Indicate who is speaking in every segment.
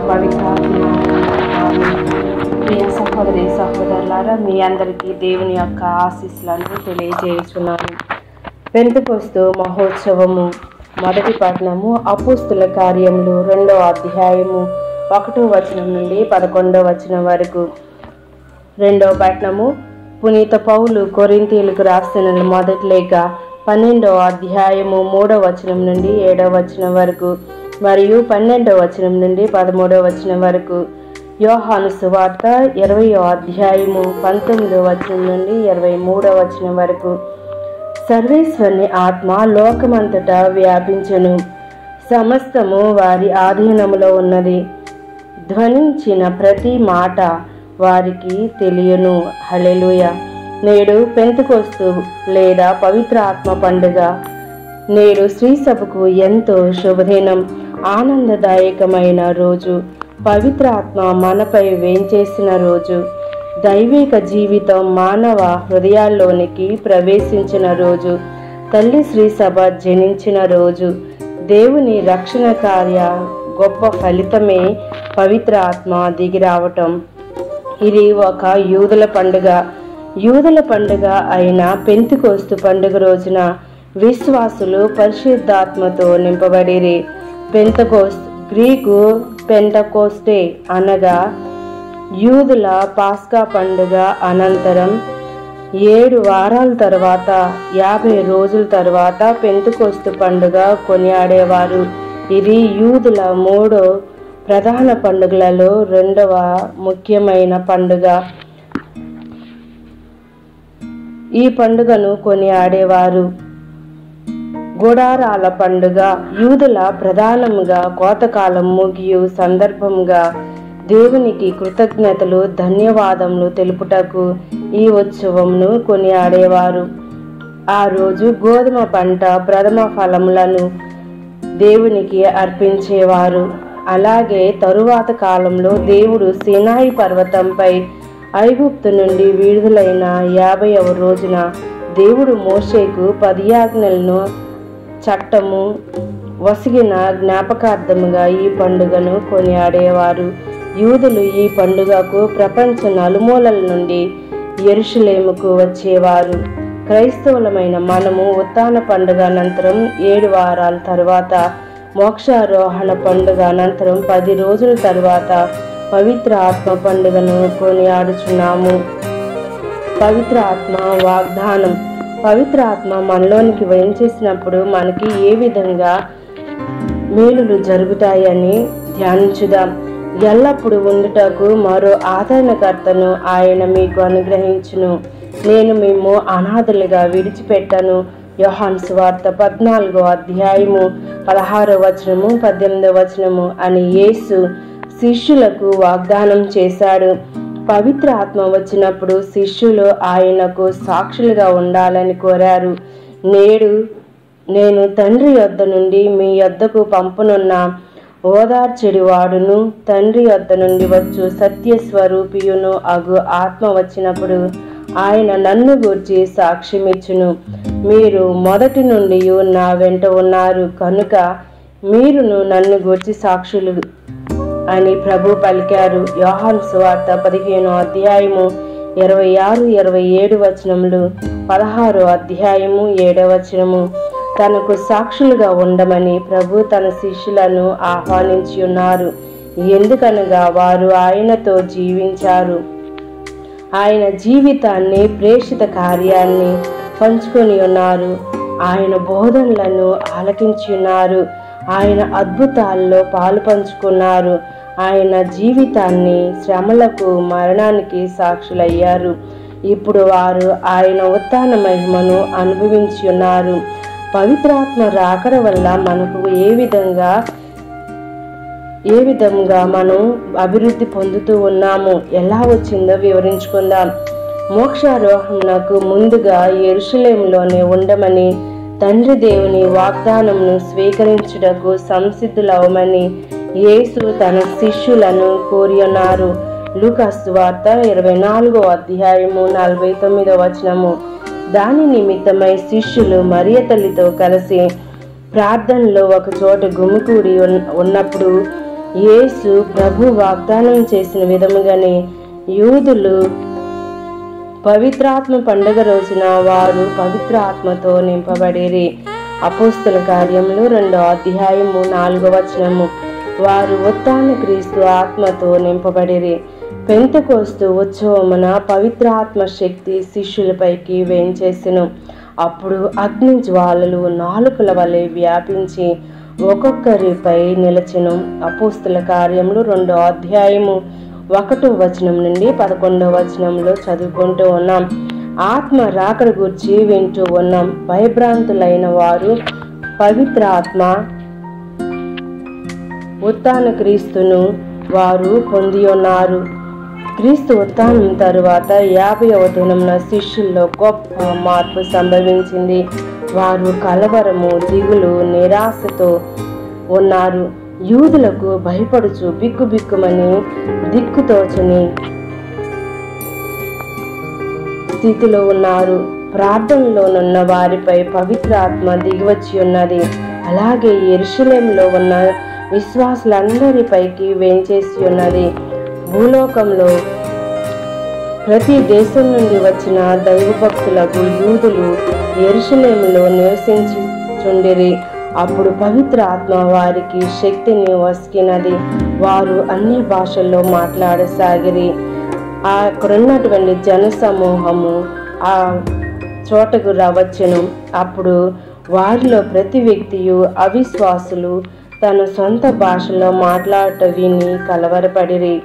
Speaker 1: పవిత్రాత్మ ఆమేన్. ప్రియ సహోదరి సహోదరులారా మీ అందరికీ దేవుని యొక్క ఆశీస్సులను తెలియజేయుచున్నాను పెంతకొస్తు మహోత్సవము మొదటి పట్టణము అపుస్తుల కార్యములు రెండో అధ్యాయము ఒకటో వచనం నుండి పదకొండో వచనం వరకు రెండవ పట్టణము పునీత పౌలు కొరింతీలకు రాసిన మొదటి లేఖ పన్నెండవ అధ్యాయము మూడవ వచనం నుండి ఏడవ వచనం వరకు మరియు పన్నెండవ వచనం నుండి పదమూడవ వచనం వరకు యోహాను సువార్త ఇరవయో అధ్యాయము పంతొమ్మిదవ వచనం నుండి ఇరవై మూడవ వచనం వరకు సర్వేశ్వరుని ఆత్మ లోకమంతటా వ్యాపించెను సమస్తము వారి ఆధీనములో ఉన్నది ధ్వనించిన ప్రతి మాట వారికి తెలియను హలెలుయ నేడు పెంతుకొస్తు లేదా పవిత్ర ఆత్మ పండుగ నేడు శ్రీ సభకు ఎంతో శుభదినం ఆనందదాయకమైన రోజు పవిత్ర ఆత్మ మనపై వేంచేసిన రోజు దైవిక జీవితం మానవ హృదయాల్లోనికి ప్రవేశించిన రోజు తల్లి శ్రీ సభ జనించిన రోజు దేవుని రక్షణ కార్య గొప్ప ఫలితమే పవిత్ర ఆత్మ దిగి రావటం ఇది ఒక యూదుల పండుగ యూదుల పండుగ అయిన పెంతికోస్తు పండుగ రోజున విశ్వాసులు పరిశుద్ధాత్మతో నింపబడిరి పెంతకోస్త్ గ్రీకు పెంటకోస్టే అనగా యూదుల పాస్కా పండుగ అనంతరం ఏడు వారాల తర్వాత యాభై రోజుల తర్వాత పెంతుకోస్తు పండుగ కొనియాడేవారు ఇది యూదుల మూడో ప్రధాన పండుగలలో రెండవ ముఖ్యమైన పండుగ ఈ పండుగను కొనియాడేవారు గుడారాల పండుగ యూదుల ప్రధానముగా కోతకాలం ముగియు సందర్భంగా దేవునికి కృతజ్ఞతలు ధన్యవాదములు తెలుపుటకు ఈ ఉత్సవంను కొనియాడేవారు ఆ రోజు గోధుమ పంట ప్రథమ ఫలములను దేవునికి అర్పించేవారు అలాగే తరువాత కాలంలో దేవుడు సినాయి పర్వతంపై ఐగుప్తు నుండి విడుదలైన యాభైవ రోజున దేవుడు మోషేకు పది ఆజ్ఞలను చట్టము వసిగిన జ్ఞాపకార్థముగా ఈ పండుగను కొనియాడేవారు యూదులు ఈ పండుగకు ప్రపంచ నలుమూలల నుండి ఎరుషులేముకు వచ్చేవారు క్రైస్తవులమైన మనము ఉత్తాన పండుగ అనంతరం ఏడు వారాల తర్వాత మోక్షారోహణ పండుగ అనంతరం పది రోజుల తర్వాత పవిత్ర ఆత్మ పండుగను కొనియాడుచున్నాము పవిత్ర ఆత్మ వాగ్దానం పవిత్ర ఆత్మ మనలోనికి వేయించేసినప్పుడు మనకి ఏ విధంగా మేలులు జరుగుతాయని ధ్యానించుదాం ఎల్లప్పుడూ ఉండుటకు మరో ఆదరణకర్తను ఆయన మీకు అనుగ్రహించును నేను మేము అనాథలుగా విడిచిపెట్టను యోహాన్ సువార్త పద్నాలుగో అధ్యాయము పదహారో వచనము పద్దెనిమిదో వచనము అని యేసు శిష్యులకు వాగ్దానం చేశాడు పవిత్ర ఆత్మ వచ్చినప్పుడు శిష్యులు ఆయనకు సాక్షులుగా ఉండాలని కోరారు నేడు నేను తండ్రి యొద్ద నుండి మీ యొద్దకు పంపునున్న ఓదార్చెడి వాడును తండ్రి యొద్ద నుండి వచ్చు సత్యస్వరూపియును అగు ఆత్మ వచ్చినప్పుడు ఆయన నన్ను గూర్చి సాక్ష్యమిచ్చును మీరు మొదటి నుండి నా వెంట ఉన్నారు కనుక మీరును నన్ను గూర్చి సాక్షులు అని ప్రభు పలికారు యోహాన్ సువార్త పదిహేను అధ్యాయము ఇరవై ఆరు ఇరవై ఏడు వచనములు పదహారు అధ్యాయము ఏడవ వచనము తనకు సాక్షులుగా ఉండమని ప్రభు తన శిష్యులను ఆహ్వానించి ఉన్నారు ఎందుకనగా వారు ఆయనతో జీవించారు ఆయన జీవితాన్ని ప్రేషిత కార్యాన్ని పంచుకొని ఉన్నారు ఆయన బోధనలను ఆలకించి ఉన్నారు ఆయన అద్భుతాల్లో పాలు పంచుకున్నారు ఆయన జీవితాన్ని శ్రమలకు మరణానికి సాక్షులయ్యారు ఇప్పుడు వారు ఆయన ఉత్థాన మహిమను అనుభవించి ఉన్నారు పవిత్రాత్మ రాకడ వల్ల మనకు ఏ విధంగా ఏ విధంగా మనం అభివృద్ధి పొందుతూ ఉన్నాము ఎలా వచ్చిందో వివరించుకుందాం మోక్షారోహణకు ముందుగా ఎరుషలేంలోనే ఉండమని తండ్రి దేవుని వాగ్దానమును స్వీకరించుటకు సంసిద్ధులవమని యేసు తన శిష్యులను కోరియున్నారు లూకాసు వార్త ఇరవై నాలుగో అధ్యాయము నలభై తొమ్మిదో వచనము దాని నిమిత్తమై శిష్యులు మరియ తల్లితో కలిసి ప్రార్థనలో ఒక చోట గుమికూడి ఉన్న- ఉన్నప్పుడు యేసు ప్రభు వాగ్దానం చేసిన విధముగానే యూదులు పవిత్రాత్మ పండుగ రోజున వారు పవిత్ర ఆత్మతో నింపబడిరి అపోస్తుల కార్యములు రెండో అధ్యాయము నాలుగో వచనము వారు ఉత్తాన క్రీస్తు ఆత్మతో నింపబడిరి పెంతకోస్తు ఉత్సవమున పవిత్రాత్మ శక్తి శిష్యులపైకి వేంచేసెను అప్పుడు అగ్ని జ్వాలలు నాలుకల వలె వ్యాపించి ఒక్కొక్కరిపై నిలచెను అపోస్తుల కార్యములు రెండో అధ్యాయము ఒకటో వచనం నుండి పదకొండవ వచనంలో చదువుకుంటూ ఉన్నాం ఆత్మ రాకడ గురించి వింటూ ఉన్నాం భయభ్రాంతులైన వారు పవిత్ర ఆత్మ ఉత్తాన క్రీస్తును వారు పొంది ఉన్నారు క్రీస్తు ఉత్థానం తరువాత యాభైవ దినంన శిష్యుల్లో గొప్ప మార్పు సంభవించింది వారు కలవరము దిగులు నిరాశతో ఉన్నారు యూదులకు భయపడుచు బిక్కుబిక్కుమని దిక్కుతోచని స్థితిలో ఉన్నారు ప్రార్థనలోనున్న వారిపై పవిత్ర ఆత్మ దిగివచ్చి ఉన్నది అలాగే ఎరుషలేంలో ఉన్న విశ్వాసులందరిపైకి వేంచేసి ఉన్నది భూలోకంలో ప్రతి దేశం నుండి వచ్చిన దైవభక్తులకు యూదులు ఎరుషలేములో నివసించుచుండిరి అప్పుడు పవిత్ర ఆత్మ వారికి శక్తిని వసికినది వారు అన్ని భాషల్లో మాట్లాడసాగిరి ఆ అక్కడున్నటువంటి జన సమూహము ఆ చోటకు రావచ్చును అప్పుడు వారిలో ప్రతి వ్యక్తియు అవిశ్వాసులు తన సొంత భాషలో మాట్లాడట విని కలవరపడిరి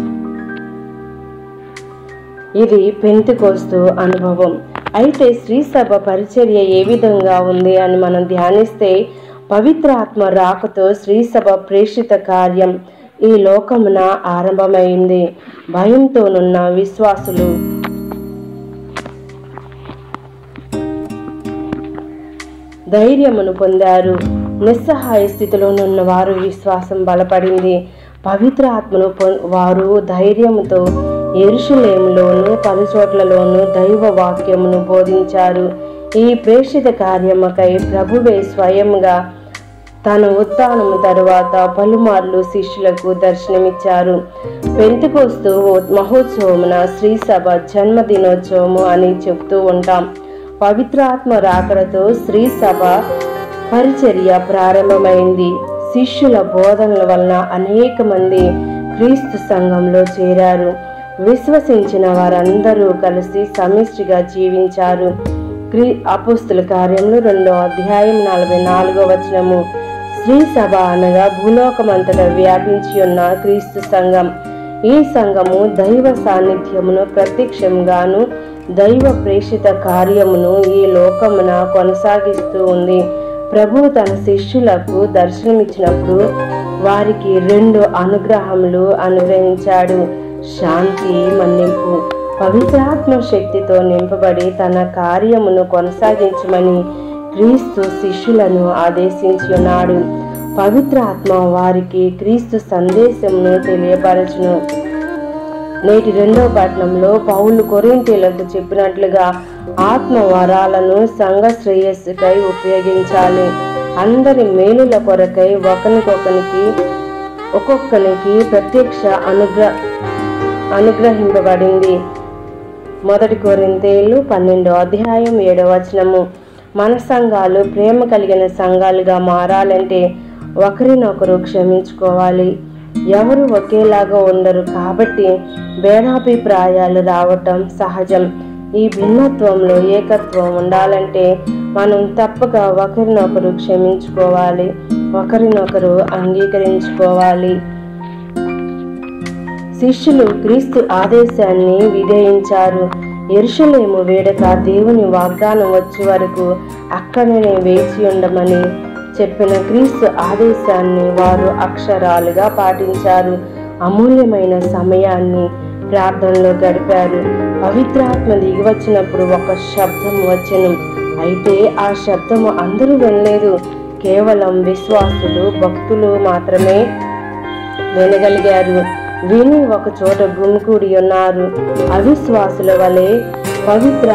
Speaker 1: ఇది పెంతికోస్తు అనుభవం అయితే శ్రీ సభ పరిచర్య ఏ విధంగా ఉంది అని మనం ధ్యానిస్తే పవిత్ర ఆత్మ రాకతో శ్రీ సభ ప్రేషిత కార్యం ఈ లోకమున ఆరంభమైంది భయంతోనున్న విశ్వాసులు ధైర్యమును పొందారు నిస్సహాయ స్థితిలోనున్న వారు విశ్వాసం బలపడింది పవిత్ర ఆత్మను పొ- వారు ధైర్యముతో ఎరుషులేములోను పలుచోట్లలోను దైవ వాక్యమును బోధించారు ఈ ప్రేషిత కార్యముకై ప్రభువే స్వయంగా తన ఉత్థానము తరువాత పలుమార్లు శిష్యులకు దర్శనమిచ్చారు పెంతుకోస్తూ మహోత్సవమున శ్రీ సభ జన్మదినోత్సవము అని చెప్తూ ఉంటాం పవిత్రాత్మ రాకడతో శ్రీ సభ పరిచర్య ప్రారంభమైంది శిష్యుల బోధనల వలన అనేక మంది క్రీస్తు సంఘంలో చేరారు విశ్వసించిన వారందరూ కలిసి సమిష్టిగా జీవించారు క్రీ అపుస్తుల కార్యములు రెండో అధ్యాయం నలభై నాలుగో వచనము శ్రీ సభ అనగా భూలోకమంతటా వ్యాపించి ఉన్న క్రీస్తు సంఘం ఈ సంఘము దైవ సాన్నిధ్యమును ప్రత్యక్షంగాను దైవ ప్రేషిత కార్యమును ఈ లోకమున కొనసాగిస్తూ ఉంది ప్రభు తన శిష్యులకు దర్శనమిచ్చినప్పుడు వారికి రెండు అనుగ్రహములు అనుగ్రహించాడు శాంతి మన్నింపు పవిత్రాత్మ శక్తితో నింపబడి తన కార్యమును కొనసాగించమని క్రీస్తు శిష్యులను ఆదేశించి ఉన్నాడు పవిత్ర ఆత్మ వారికి క్రీస్తు సందేశమును తెలియపరచును నేటి రెండవ పట్టణంలో పౌలు కొరింతీలకు చెప్పినట్లుగా ఆత్మ వరాలను సంఘ శ్రేయస్సుకై ఉపయోగించాలి అందరి మేలుల కొరకై ఒకరికొకరికి ఒక్కొక్కరికి ప్రత్యక్ష అనుగ్ర అనుగ్రహింపబడింది మొదటి కొరింతేలు పన్నెండో అధ్యాయం ఏడవ వచనము మన సంఘాలు ప్రేమ కలిగిన సంఘాలుగా మారాలంటే ఒకరినొకరు క్షమించుకోవాలి ఎవరు ఒకేలాగా ఉండరు కాబట్టి భేదాభిప్రాయాలు రావటం సహజం ఈ భిన్నత్వంలో ఏకత్వం ఉండాలంటే మనం తప్పక ఒకరినొకరు క్షమించుకోవాలి ఒకరినొకరు అంగీకరించుకోవాలి శిష్యులు క్రీస్తు ఆదేశాన్ని విధేయించారు ఎరుషలేము వేడక దేవుని వాగ్దానం వచ్చే వరకు అక్కడనే వేచి ఉండమని చెప్పిన క్రీస్తు ఆదేశాన్ని వారు అక్షరాలుగా పాటించారు అమూల్యమైన సమయాన్ని ప్రార్థనలో గడిపారు పవిత్రాత్మ దిగి వచ్చినప్పుడు ఒక శబ్దం వచ్చెను అయితే ఆ శబ్దము అందరూ వినలేదు కేవలం విశ్వాసులు భక్తులు మాత్రమే వినగలిగారు విని ఒక చోట గుమికూడి ఉన్నారు అవిశ్వాసుల వలె పవిత్ర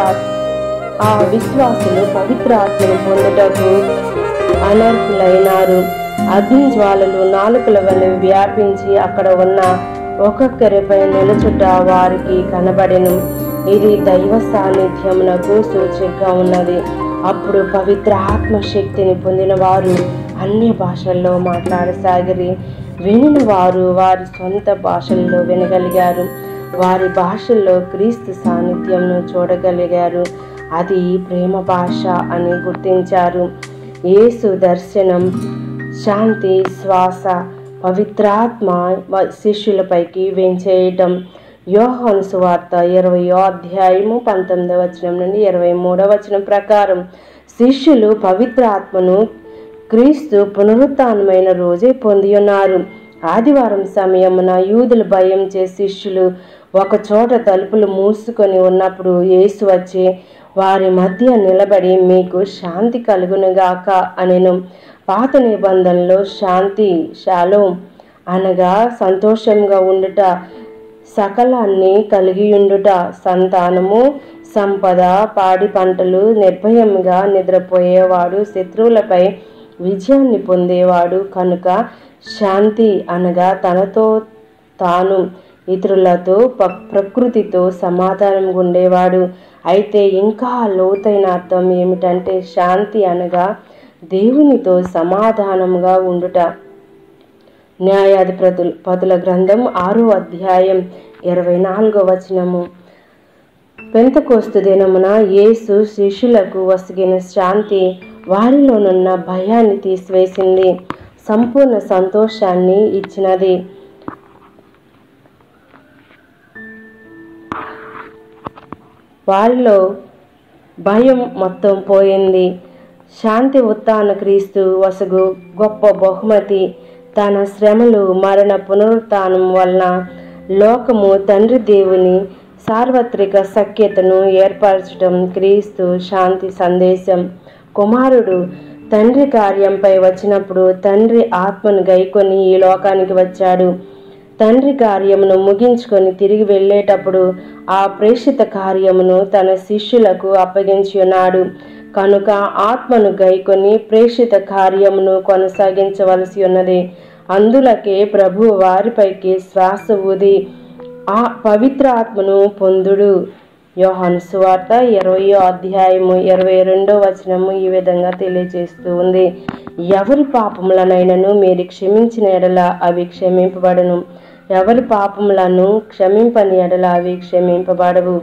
Speaker 1: ఆ విశ్వాసులు పవిత్ర ఆత్మను పొందుటకు అనర్హులైనారు అగ్ని జ్వాలలు నాలుకల వలె వ్యాపించి అక్కడ ఉన్న ఒక్కొక్కరిపై నిలుచుట వారికి కనబడెను ఇది దైవ సాన్నిధ్యమునకు సూచికగా ఉన్నది అప్పుడు పవిత్ర ఆత్మ శక్తిని పొందిన వారు అన్ని భాషల్లో మాట్లాడసాగిరి వినిన వారు వారి సొంత భాషల్లో వినగలిగారు వారి భాషల్లో క్రీస్తు సాన్నిధ్యంను చూడగలిగారు అది ప్రేమ భాష అని గుర్తించారు యేసు దర్శనం శాంతి శ్వాస పవిత్రాత్మ వ- శిష్యులపైకి వేంచేయటం యోహాను సువార్త ఇరవయో అధ్యాయము పంతొమ్మిదవ వచనం నుండి ఇరవై మూడవ వచనం ప్రకారం శిష్యులు పవిత్ర ఆత్మను క్రీస్తు పునరుత్నమైన రోజే పొంది ఉన్నారు ఆదివారం సమయమున యూదులు భయం చే శిష్యులు ఒక చోట తలుపులు మూసుకొని ఉన్నప్పుడు యేసు వచ్చి వారి మధ్య నిలబడి మీకు శాంతి కలుగునుగాక అనెను పాత నిబంధనలో శాంతి శాలోం అనగా సంతోషంగా ఉండుట సకలాన్ని కలిగి ఉండుట సంతానము సంపద పాడి పంటలు నిర్భయంగా నిద్రపోయేవాడు శత్రువులపై విజయాన్ని పొందేవాడు కనుక శాంతి అనగా తనతో తాను ఇతరులతో ప- ప్రకృతితో సమాధానంగా ఉండేవాడు అయితే ఇంకా లోతైన అర్థం ఏమిటంటే శాంతి అనగా దేవునితో సమాధానంగా ఉండుట న్యాయాధిపతుల పదుల గ్రంథం ఆరో అధ్యాయం ఇరవై నాలుగో వచనము పెంతకోస్తు దినమున యేసు శిష్యులకు వసిగిన శాంతి వారిలోనున్న భయాన్ని తీసివేసింది సంపూర్ణ సంతోషాన్ని ఇచ్చినది వారిలో భయం మొత్తం పోయింది శాంతి ఉత్తాన క్రీస్తు వసగు గొప్ప బహుమతి తన శ్రమలు మరణ పునరుత్థానం వలన లోకము తండ్రి దేవుని సార్వత్రిక సఖ్యతను ఏర్పరచడం క్రీస్తు శాంతి సందేశం కుమారుడు తండ్రి కార్యంపై వచ్చినప్పుడు తండ్రి ఆత్మను గైకొని ఈ లోకానికి వచ్చాడు తండ్రి కార్యమును ముగించుకొని తిరిగి వెళ్ళేటప్పుడు ఆ ప్రేషిత కార్యమును తన శిష్యులకు అప్పగించి ఉన్నాడు కనుక ఆత్మను గైకొని ప్రేషిత కార్యమును కొనసాగించవలసి ఉన్నది అందులకే ప్రభు వారిపైకి శ్వాస ఊది ఆ పవిత్ర ఆత్మను పొందుడు యోహాను సువార్త ఇరవయో అధ్యాయము ఇరవై రెండో వచనము ఈ విధంగా తెలియజేస్తూ ఉంది ఎవరి పాపములనైనను మీరు క్షమించిన ఎడల అవి క్షమింపబడను ఎవరి పాపములను క్షమింపని ఎడల అవి క్షమింపబడవు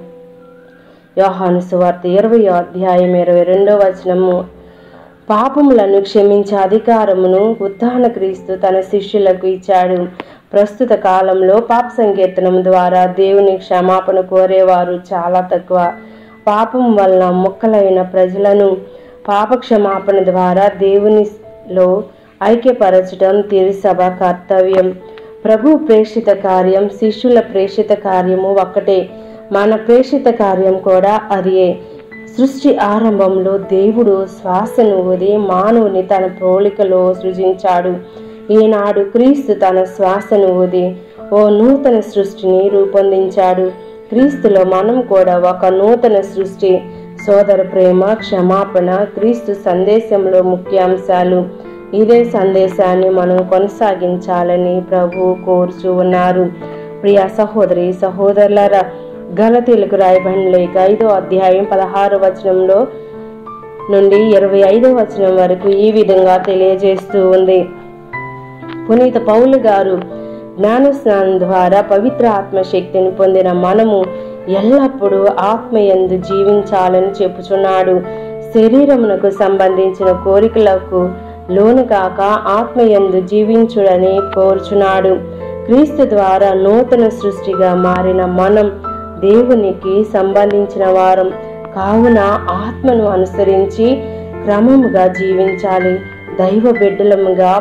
Speaker 1: యోహాను సువార్త ఇరవై అధ్యాయం ఇరవై రెండో వచనము పాపములను క్షమించే అధికారమును ఉత్థాన క్రీస్తు తన శిష్యులకు ఇచ్చాడు ప్రస్తుత కాలంలో పాప సంకీర్తనం ద్వారా దేవుని క్షమాపణ కోరేవారు చాలా తక్కువ పాపం వలన ముక్కలైన ప్రజలను పాప క్షమాపణ ద్వారా దేవునిలో ఐక్యపరచడం తిరుసభ కర్తవ్యం ప్రభు ప్రేషిత కార్యం శిష్యుల ప్రేషిత కార్యము ఒక్కటే మన ప్రేషిత కార్యం కూడా అదే సృష్టి ఆరంభంలో దేవుడు శ్వాసను ఊది మానవుని తన పోలికలో సృజించాడు ఈనాడు క్రీస్తు తన శ్వాసను ఊది ఓ నూతన సృష్టిని రూపొందించాడు క్రీస్తులో మనం కూడా ఒక నూతన సృష్టి సోదర ప్రేమ క్షమాపణ క్రీస్తు సందేశంలో ముఖ్యాంశాలు ఇదే సందేశాన్ని మనం కొనసాగించాలని ప్రభు కోరుచూ ఉన్నారు ప్రియ సహోదరి సహోదరులారా గలతీలకు రాయబడిన లేక ఐదో అధ్యాయం పదహారు వచనంలో నుండి ఇరవై ఐదో వచనం వరకు ఈ విధంగా తెలియజేస్తూ ఉంది పునీత పౌలు గారు జ్ఞానస్నానం ద్వారా పవిత్ర ఆత్మ శక్తిని పొందిన మనము ఎల్లప్పుడూ ఆత్మయందు జీవించాలని చెప్పుచున్నాడు శరీరమునకు సంబంధించిన కోరికలకు లోను కాక ఆత్మయందు జీవించుడని కోరుచున్నాడు క్రీస్తు ద్వారా నూతన సృష్టిగా మారిన మనం దేవునికి సంబంధించిన వారం కావున ఆత్మను అనుసరించి క్రమముగా జీవించాలి దైవ బిడ్డలముగా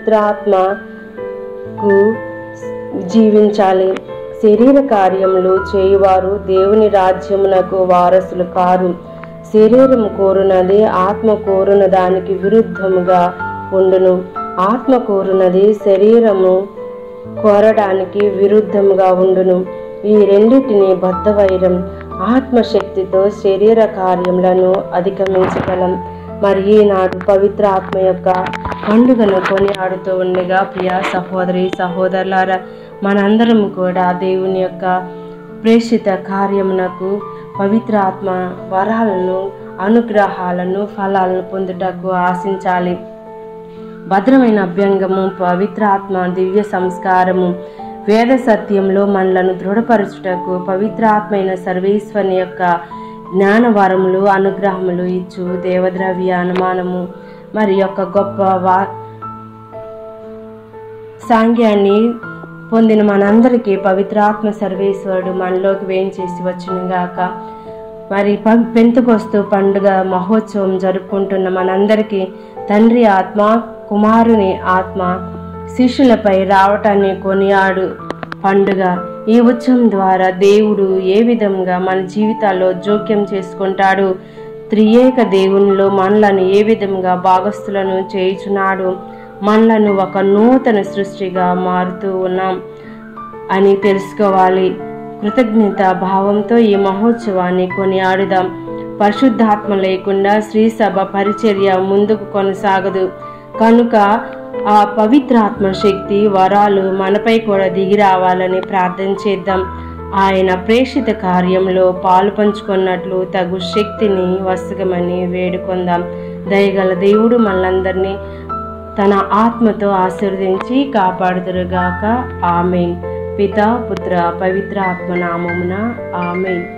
Speaker 1: పవిత్రాత్మకు జీవించాలి శరీర కార్యములు చేయువారు దేవుని రాజ్యమునకు వారసులు కారు శరీరం కోరునది ఆత్మ కోరున దానికి విరుద్ధముగా ఉండును ఆత్మ కోరునది శరీరము కోరడానికి విరుద్ధముగా ఉండును ఈ రెండిటిని బద్ధవైరం ఆత్మశక్తితో శరీర కార్యములను అధిగమించగలం మరి ఈనాడు పవిత్ర ఆత్మ యొక్క పండుగను కొనియాడుతూ ఉండగా ప్రియ సహోదరి సహోదరులారా మనందరం కూడా దేవుని యొక్క ప్రేషిత కార్యమునకు పవిత్ర ఆత్మ వరాలను అనుగ్రహాలను ఫలాలను పొందుటకు ఆశించాలి భద్రమైన అభ్యంగము పవిత్ర ఆత్మ దివ్య సంస్కారము వేద సత్యంలో మనలను దృఢపరచుటకు పవిత్ర ఆత్మైన సర్వేశ్వరుని యొక్క జ్ఞానవరములు అనుగ్రహములు ఇచ్చు దేవద్రవ్య అనుమానము మరి యొక్క గొప్ప వా సాంగ్యాన్ని పొందిన మనందరికీ పవిత్రాత్మ సర్వేశ్వరుడు మనలోకి వేయించేసి వచ్చునుగాక మరి ప- పెంతుకొస్తూ పండుగ మహోత్సవం జరుపుకుంటున్న మనందరికీ తండ్రి ఆత్మ కుమారుని ఆత్మ శిష్యులపై రావటాన్ని కొనియాడు పండుగ ఈ ఉత్సవం ద్వారా దేవుడు ఏ విధంగా మన జీవితాల్లో జోక్యం చేసుకుంటాడు త్రియేక దేవునిలో మనలను ఏ విధంగా భాగస్థులను చేయుచున్నాడు మనలను ఒక నూతన సృష్టిగా మారుతూ ఉన్నాం అని తెలుసుకోవాలి కృతజ్ఞత భావంతో ఈ మహోత్సవాన్ని కొనియాడుదాం పరిశుద్ధాత్మ లేకుండా శ్రీ సభ పరిచర్య ముందుకు కొనసాగదు కనుక ఆ పవిత్రాత్మ శక్తి వరాలు మనపై కూడా దిగి రావాలని ప్రార్థన చేద్దాం ఆయన ప్రేషిత కార్యంలో పాలు పంచుకున్నట్లు తగు శక్తిని వసగమని వేడుకొందాం దయగల దేవుడు మనందరినీ తన ఆత్మతో ఆశీర్వదించి కాపాడుదురుగాక ఆమెన్ పిత పుత్ర పవిత్ర ఆత్మ నామమున ఆమెన్